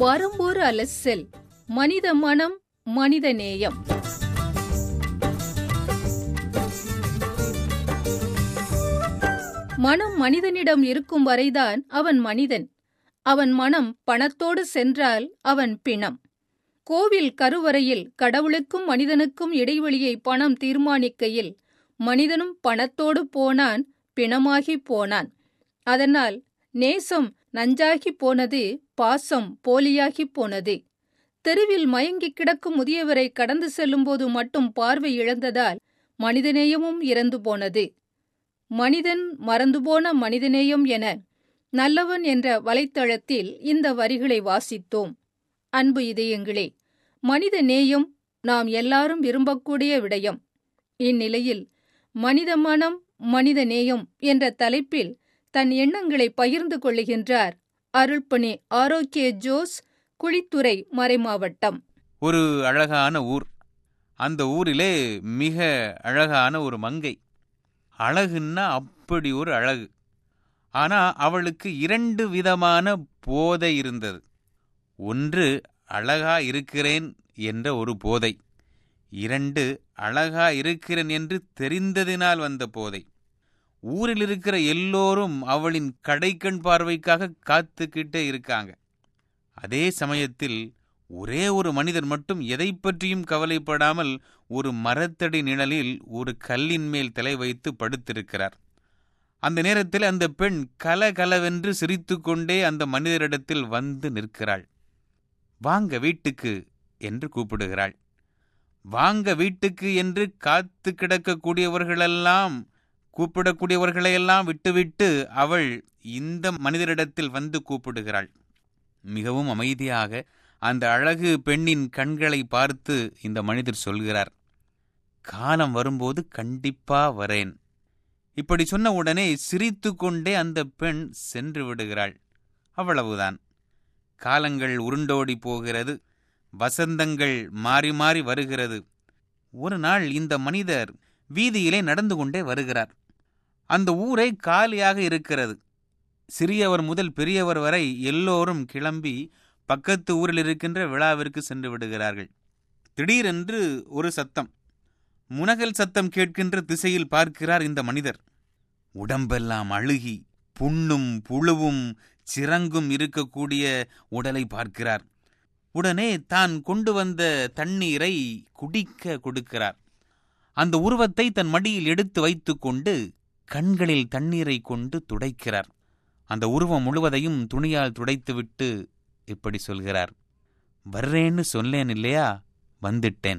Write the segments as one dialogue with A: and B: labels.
A: வரம்பொரு அலசல் மனித மனம் மனித நேயம் மனம் மனிதனிடம் இருக்கும் வரைதான் அவன் மனிதன் அவன் மனம் பணத்தோடு சென்றால் அவன் பிணம் கோவில் கருவறையில் கடவுளுக்கும் மனிதனுக்கும் இடைவெளியை பணம் தீர்மானிக்கையில் மனிதனும் பணத்தோடு போனான் பிணமாகிப் போனான் அதனால் நேசம் நஞ்சாகிப் போனது பாசம் போலியாகிப் போனது தெருவில் மயங்கிக் கிடக்கும் முதியவரை கடந்து செல்லும்போது மட்டும் பார்வை இழந்ததால் மனிதநேயமும் இறந்து போனது மனிதன் மறந்துபோன மனிதநேயம் என நல்லவன் என்ற வலைத்தளத்தில் இந்த வரிகளை வாசித்தோம் அன்பு இதயங்களே மனித நேயம் நாம் எல்லாரும் விரும்பக்கூடிய விடயம் இந்நிலையில் மனித மனம் மனித நேயம் என்ற தலைப்பில் தன் எண்ணங்களை பகிர்ந்து கொள்ளுகின்றார் அருள்பணி ஆரோக்கிய ஜோஸ் குழித்துறை மறைமாவட்டம்
B: ஒரு அழகான ஊர் அந்த ஊரிலே மிக அழகான ஒரு மங்கை அழகுன்னா அப்படி ஒரு அழகு ஆனா அவளுக்கு இரண்டு விதமான போதை இருந்தது ஒன்று அழகா இருக்கிறேன் என்ற ஒரு போதை இரண்டு அழகா இருக்கிறேன் என்று தெரிந்ததினால் வந்த போதை ஊரில் இருக்கிற எல்லோரும் அவளின் கடைக்கண் பார்வைக்காக காத்துக்கிட்டே இருக்காங்க அதே சமயத்தில் ஒரே ஒரு மனிதர் மட்டும் எதை பற்றியும் கவலைப்படாமல் ஒரு மரத்தடி நிழலில் ஒரு கல்லின் மேல் தலை வைத்து படுத்திருக்கிறார் அந்த நேரத்தில் அந்த பெண் கலகலவென்று சிரித்துக்கொண்டே அந்த மனிதரிடத்தில் வந்து நிற்கிறாள் வாங்க வீட்டுக்கு என்று கூப்பிடுகிறாள் வாங்க வீட்டுக்கு என்று காத்து கிடக்கக்கூடியவர்களெல்லாம் கூப்பிடக்கூடியவர்களையெல்லாம் விட்டுவிட்டு அவள் இந்த மனிதரிடத்தில் வந்து கூப்பிடுகிறாள் மிகவும் அமைதியாக அந்த அழகு பெண்ணின் கண்களை பார்த்து இந்த மனிதர் சொல்கிறார் காலம் வரும்போது கண்டிப்பா வரேன் இப்படி சொன்ன உடனே சிரித்து கொண்டே அந்த பெண் சென்று விடுகிறாள் அவ்வளவுதான் காலங்கள் உருண்டோடி போகிறது வசந்தங்கள் மாறி மாறி வருகிறது ஒரு நாள் இந்த மனிதர் வீதியிலே நடந்து கொண்டே வருகிறார் அந்த ஊரே காலியாக இருக்கிறது சிறியவர் முதல் பெரியவர் வரை எல்லோரும் கிளம்பி பக்கத்து ஊரில் இருக்கின்ற விழாவிற்கு சென்று விடுகிறார்கள் திடீரென்று ஒரு சத்தம் முனகல் சத்தம் கேட்கின்ற திசையில் பார்க்கிறார் இந்த மனிதர் உடம்பெல்லாம் அழுகி புண்ணும் புழுவும் சிறங்கும் இருக்கக்கூடிய உடலை பார்க்கிறார் உடனே தான் கொண்டு வந்த தண்ணீரை குடிக்க கொடுக்கிறார் அந்த உருவத்தை தன் மடியில் எடுத்து வைத்துக்கொண்டு கண்களில் தண்ணீரை கொண்டு துடைக்கிறார் அந்த உருவம் முழுவதையும் துணியால் துடைத்துவிட்டு இப்படி சொல்கிறார் வர்றேன்னு சொல்லேன் இல்லையா வந்துட்டேன்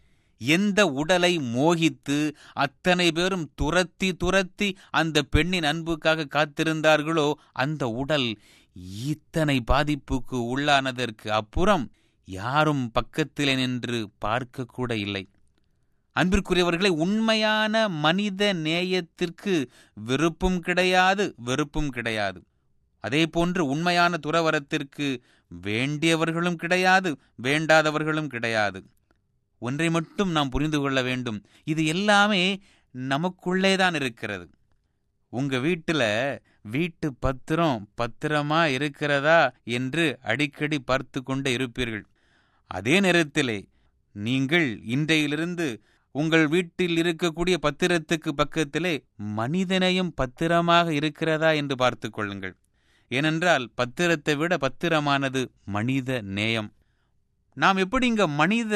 B: எந்த உடலை மோகித்து அத்தனை பேரும் துரத்தி துரத்தி அந்த பெண்ணின் அன்புக்காக காத்திருந்தார்களோ அந்த உடல் இத்தனை பாதிப்புக்கு உள்ளானதற்கு அப்புறம் யாரும் பக்கத்திலே நின்று பார்க்க கூட இல்லை அன்பிற்குரியவர்களை உண்மையான மனித நேயத்திற்கு விருப்பும் கிடையாது வெறுப்பும் கிடையாது அதே போன்று உண்மையான துறவரத்திற்கு வேண்டியவர்களும் கிடையாது வேண்டாதவர்களும் கிடையாது ஒன்றை மட்டும் நாம் புரிந்து கொள்ள வேண்டும் இது எல்லாமே நமக்குள்ளே தான் இருக்கிறது உங்க வீட்டுல வீட்டு பத்திரம் பத்திரமா இருக்கிறதா என்று அடிக்கடி பார்த்து கொண்டே இருப்பீர்கள் அதே நேரத்திலே நீங்கள் இன்றையிலிருந்து உங்கள் வீட்டில் இருக்கக்கூடிய பத்திரத்துக்கு பக்கத்திலே மனிதனையும் பத்திரமாக இருக்கிறதா என்று பார்த்து கொள்ளுங்கள் ஏனென்றால் பத்திரத்தை விட பத்திரமானது மனித நேயம் நாம் எப்படி இங்க மனித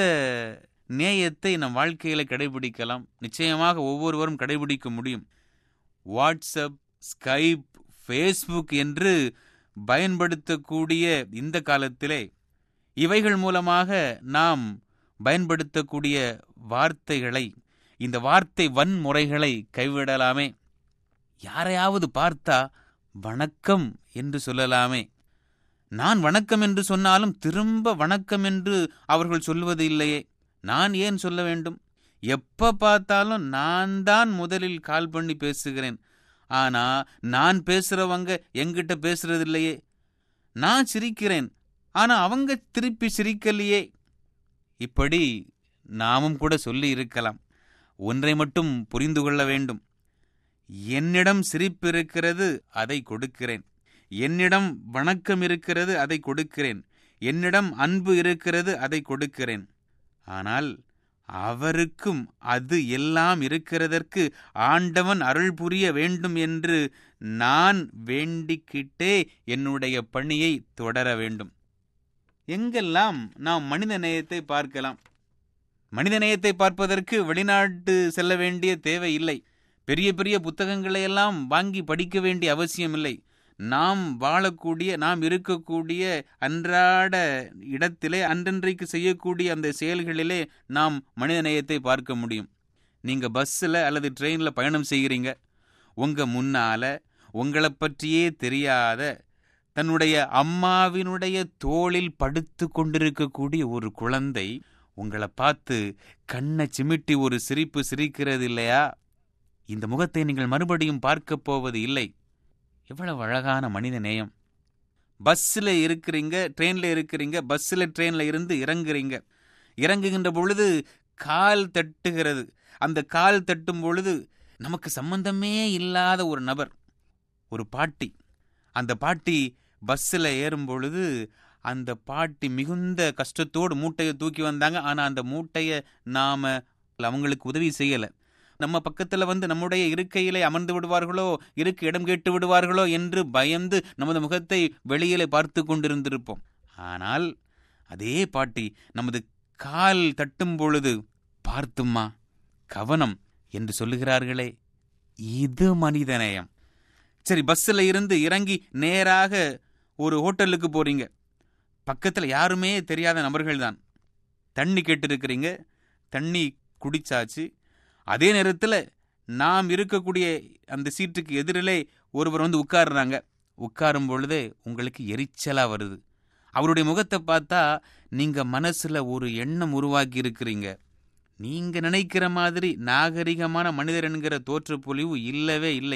B: நேயத்தை நம் வாழ்க்கையில கடைபிடிக்கலாம் நிச்சயமாக ஒவ்வொருவரும் கடைபிடிக்க முடியும் வாட்ஸ்அப் ஸ்கைப் ஃபேஸ்புக் என்று பயன்படுத்தக்கூடிய இந்த காலத்திலே இவைகள் மூலமாக நாம் பயன்படுத்தக்கூடிய வார்த்தைகளை இந்த வார்த்தை வன்முறைகளை கைவிடலாமே யாரையாவது பார்த்தா வணக்கம் என்று சொல்லலாமே நான் வணக்கம் என்று சொன்னாலும் திரும்ப வணக்கம் என்று அவர்கள் சொல்வது இல்லையே நான் ஏன் சொல்ல வேண்டும் எப்ப பார்த்தாலும் நான் தான் முதலில் கால் பண்ணி பேசுகிறேன் ஆனா நான் பேசுறவங்க எங்கிட்ட பேசுறது இல்லையே நான் சிரிக்கிறேன் ஆனா அவங்க திருப்பி சிரிக்கலையே இப்படி நாமும் கூட சொல்லி இருக்கலாம் ஒன்றை மட்டும் புரிந்து கொள்ள வேண்டும் என்னிடம் சிரிப்பு இருக்கிறது அதை கொடுக்கிறேன் என்னிடம் வணக்கம் இருக்கிறது அதை கொடுக்கிறேன் என்னிடம் அன்பு இருக்கிறது அதை கொடுக்கிறேன் ஆனால் அவருக்கும் அது எல்லாம் இருக்கிறதற்கு ஆண்டவன் அருள் புரிய வேண்டும் என்று நான் வேண்டிக்கிட்டே என்னுடைய பணியை தொடர வேண்டும் எங்கெல்லாம் நாம் மனித நேயத்தை பார்க்கலாம் மனித நேயத்தை பார்ப்பதற்கு வெளிநாட்டு செல்ல வேண்டிய தேவை இல்லை பெரிய பெரிய புத்தகங்களை எல்லாம் வாங்கி படிக்க வேண்டிய அவசியமில்லை நாம் வாழக்கூடிய நாம் இருக்கக்கூடிய அன்றாட இடத்திலே அன்றன்றைக்கு செய்யக்கூடிய அந்த செயல்களிலே நாம் மனித நேயத்தை பார்க்க முடியும் நீங்க பஸ்ஸில் அல்லது ட்ரெயினில் பயணம் செய்கிறீங்க உங்க முன்னால உங்களை பற்றியே தெரியாத தன்னுடைய அம்மாவினுடைய தோளில் படுத்து கொண்டிருக்கக்கூடிய ஒரு குழந்தை உங்களை பார்த்து கண்ணை சிமிட்டி ஒரு சிரிப்பு சிரிக்கிறது இல்லையா இந்த முகத்தை நீங்கள் மறுபடியும் பார்க்கப் போவது இல்லை எவ்வளவு அழகான மனித நேயம் பஸ்ஸில் இருக்கிறீங்க ட்ரெயினில் இருக்கிறீங்க பஸ்ஸில் ட்ரெயினில் இருந்து இறங்குறீங்க இறங்குகின்ற பொழுது கால் தட்டுகிறது அந்த கால் தட்டும் பொழுது நமக்கு சம்பந்தமே இல்லாத ஒரு நபர் ஒரு பாட்டி அந்த பாட்டி பஸ்ஸில் ஏறும் பொழுது அந்த பாட்டி மிகுந்த கஷ்டத்தோடு மூட்டையை தூக்கி வந்தாங்க ஆனால் அந்த மூட்டையை நாம் அவங்களுக்கு உதவி செய்யலை நம்ம பக்கத்தில் வந்து நம்முடைய இருக்கையிலே அமர்ந்து விடுவார்களோ இருக்க இடம் கேட்டு விடுவார்களோ என்று பயந்து நமது முகத்தை வெளியிலே பார்த்து கொண்டிருந்திருப்போம் ஆனால் அதே பாட்டி நமது கால் தட்டும் பொழுது பார்த்தும்மா கவனம் என்று சொல்லுகிறார்களே இது மனிதநேயம் சரி பஸ்ஸில் இருந்து இறங்கி நேராக ஒரு ஹோட்டலுக்கு போறீங்க பக்கத்தில் யாருமே தெரியாத நபர்கள் தான் தண்ணி கேட்டிருக்கிறீங்க தண்ணி குடிச்சாச்சு அதே நேரத்தில் நாம் இருக்கக்கூடிய அந்த சீட்டுக்கு எதிரிலே ஒருவர் வந்து உட்காருறாங்க உட்காரும் பொழுதே உங்களுக்கு எரிச்சலாக வருது அவருடைய முகத்தை பார்த்தா நீங்கள் மனசில் ஒரு எண்ணம் உருவாக்கி இருக்கிறீங்க நீங்கள் நினைக்கிற மாதிரி நாகரிகமான மனிதர் என்கிற தோற்றப்பொழிவு இல்லவே இல்லை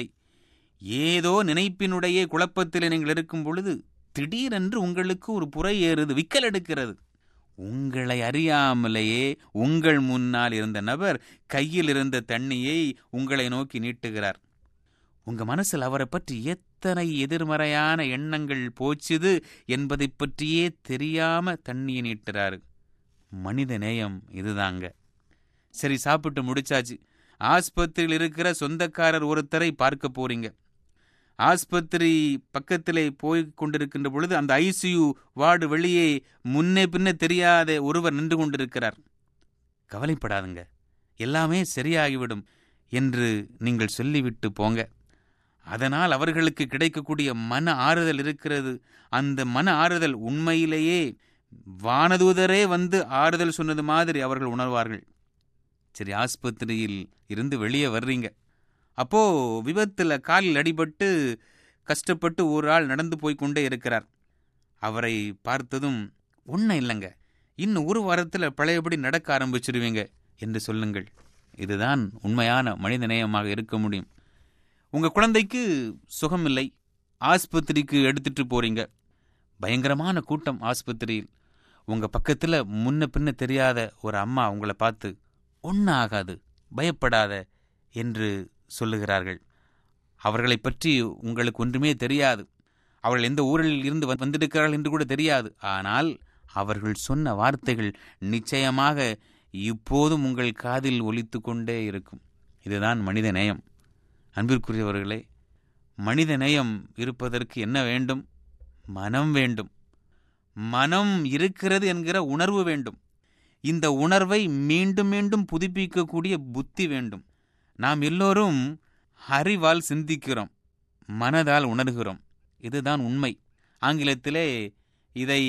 B: ஏதோ நினைப்பினுடைய குழப்பத்தில் நீங்கள் இருக்கும் பொழுது திடீரென்று உங்களுக்கு ஒரு புறை ஏறுது விக்கல் எடுக்கிறது உங்களை அறியாமலேயே உங்கள் முன்னால் இருந்த நபர் கையில் இருந்த தண்ணியை உங்களை நோக்கி நீட்டுகிறார் உங்க மனசில் அவரை பற்றி எத்தனை எதிர்மறையான எண்ணங்கள் போச்சுது என்பதை பற்றியே தெரியாம தண்ணியை நீட்டுறாரு மனித நேயம் இதுதாங்க சரி சாப்பிட்டு முடிச்சாச்சு ஆஸ்பத்திரியில் இருக்கிற சொந்தக்காரர் ஒருத்தரை பார்க்க போறீங்க ஆஸ்பத்திரி பக்கத்திலே போய் கொண்டிருக்கின்ற பொழுது அந்த ஐசியு வார்டு வெளியே முன்னே பின்னே தெரியாத ஒருவர் நின்று கொண்டிருக்கிறார் கவலைப்படாதுங்க எல்லாமே சரியாகிவிடும் என்று நீங்கள் சொல்லிவிட்டு போங்க அதனால் அவர்களுக்கு கிடைக்கக்கூடிய மன ஆறுதல் இருக்கிறது அந்த மன ஆறுதல் உண்மையிலேயே வானதூதரே வந்து ஆறுதல் சொன்னது மாதிரி அவர்கள் உணர்வார்கள் சரி ஆஸ்பத்திரியில் இருந்து வெளியே வர்றீங்க அப்போ விபத்தில் காலில் அடிபட்டு கஷ்டப்பட்டு ஒரு ஆள் நடந்து போய் கொண்டே இருக்கிறார் அவரை பார்த்ததும் ஒன்றும் இல்லைங்க இன்னும் ஒரு வாரத்தில் பழையபடி நடக்க ஆரம்பிச்சிருவீங்க என்று சொல்லுங்கள் இதுதான் உண்மையான மனித நேயமாக இருக்க முடியும் உங்கள் குழந்தைக்கு சுகமில்லை ஆஸ்பத்திரிக்கு எடுத்துட்டு போறீங்க பயங்கரமான கூட்டம் ஆஸ்பத்திரியில் உங்கள் பக்கத்தில் முன்ன பின்ன தெரியாத ஒரு அம்மா உங்களை பார்த்து ஒன்றும் ஆகாது பயப்படாத என்று சொல்லுகிறார்கள் அவர்களை பற்றி உங்களுக்கு ஒன்றுமே தெரியாது அவர்கள் எந்த ஊரில் இருந்து வந்து- வந்திருக்கிறார்கள் என்று கூட தெரியாது ஆனால் அவர்கள் சொன்ன வார்த்தைகள் நிச்சயமாக இப்போதும் உங்கள் காதில் ஒலித்து கொண்டே இருக்கும் இதுதான் மனித நேயம் அன்பிற்குரியவர்களே மனித நேயம் இருப்பதற்கு என்ன வேண்டும் மனம் வேண்டும் மனம் இருக்கிறது என்கிற உணர்வு வேண்டும் இந்த உணர்வை மீண்டும் மீண்டும் புதுப்பிக்கக்கூடிய புத்தி வேண்டும் நாம் எல்லோரும் அறிவால் சிந்திக்கிறோம் மனதால் உணர்கிறோம் இதுதான் உண்மை ஆங்கிலத்திலே இதை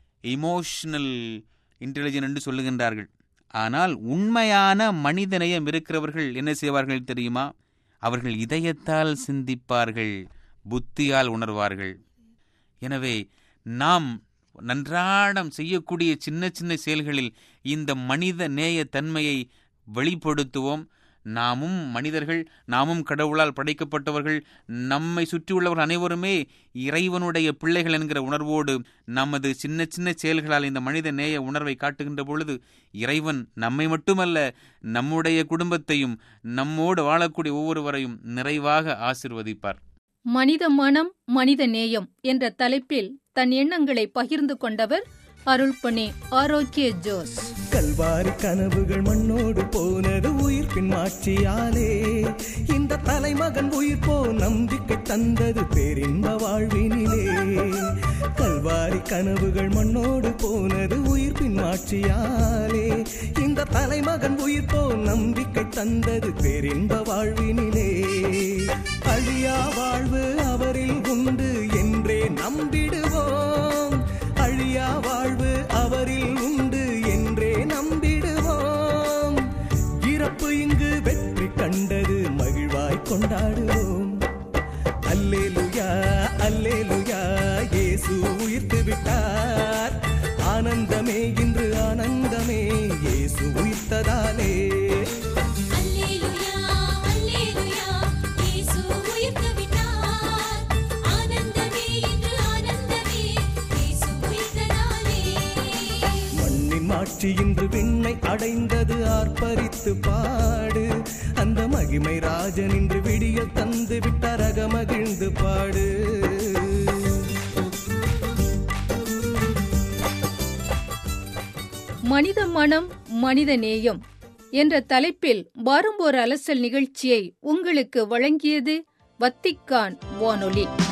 B: இமோஷனல் இன்டெலிஜென்ட் என்று சொல்லுகின்றார்கள் ஆனால் உண்மையான மனிதநேயம் இருக்கிறவர்கள் என்ன செய்வார்கள் தெரியுமா அவர்கள் இதயத்தால் சிந்திப்பார்கள் புத்தியால் உணர்வார்கள் எனவே நாம் நன்றாடம் செய்யக்கூடிய சின்ன சின்ன செயல்களில் இந்த மனித நேய தன்மையை வெளிப்படுத்துவோம் நாமும் மனிதர்கள் நாமும் கடவுளால் படைக்கப்பட்டவர்கள் நம்மை சுற்றியுள்ளவர்கள் அனைவருமே இறைவனுடைய பிள்ளைகள் என்கிற உணர்வோடு நமது சின்ன சின்ன செயல்களால் இந்த மனித நேய உணர்வை காட்டுகின்ற பொழுது இறைவன் நம்மை மட்டுமல்ல நம்முடைய குடும்பத்தையும் நம்மோடு வாழக்கூடிய ஒவ்வொருவரையும் நிறைவாக ஆசிர்வதிப்பார்
A: மனித மனம் மனித நேயம் என்ற தலைப்பில் தன் எண்ணங்களை பகிர்ந்து கொண்டவர் அருள்பணி ஆரோக்கிய ஜோஸ்
C: கல்வாரி கனவுகள் மண்ணோடு போனது உயிர்ப்பின் மாட்சியாலே இந்த தலைமகன் உயிர் போ நம்பிக்கை தந்தது பேரின்ப வாழ்வினிலே கல்வாரி கனவுகள் மண்ணோடு போனது உயிர்ப்பின் மாட்சியாலே இந்த தலைமகன் உயிர் போ நம்பிக்கை தந்தது பேரின்ப வாழ்வினிலே அழியா வாழ்வு அவரில் உண்டு என்றே நம்பிடுவோம் அழியா வாழ்வு அவரில் உண்டு என்றே நம்பிடுவோம் இறப்பு இங்கு வெற்றி கண்டது மகிழ்வாய் கொண்டாடுவோம் அல்லேலுயா அல்லேலுயா இயேசு உயிர்த்து விட்டார் ஆனந்தமே இன்று ஆனந்தமே இயேசு உயிர்த்ததாலே
D: அல்லேலூயா அல்லேலூயா இயேசு உயிர்த்து விட்டார் ஆனந்தமே இன்று ஆனந்தமே இயேசு உயிர்த்ததாலே
C: மண்ணின் மாட்சி இன்று விண்ணை அடைந்தது ஆர்ப்பரித்து பாடு அந்த மகிமை ராஜன் இன்று விடிய தந்து விட்டார் அகமகிழ்ந்து பாடு
A: மனித மனம் மனித நேயம் என்ற தலைப்பில் வாரம்போர் அலசல் நிகழ்ச்சியை உங்களுக்கு வழங்கியது வத்திக்கான் வானொலி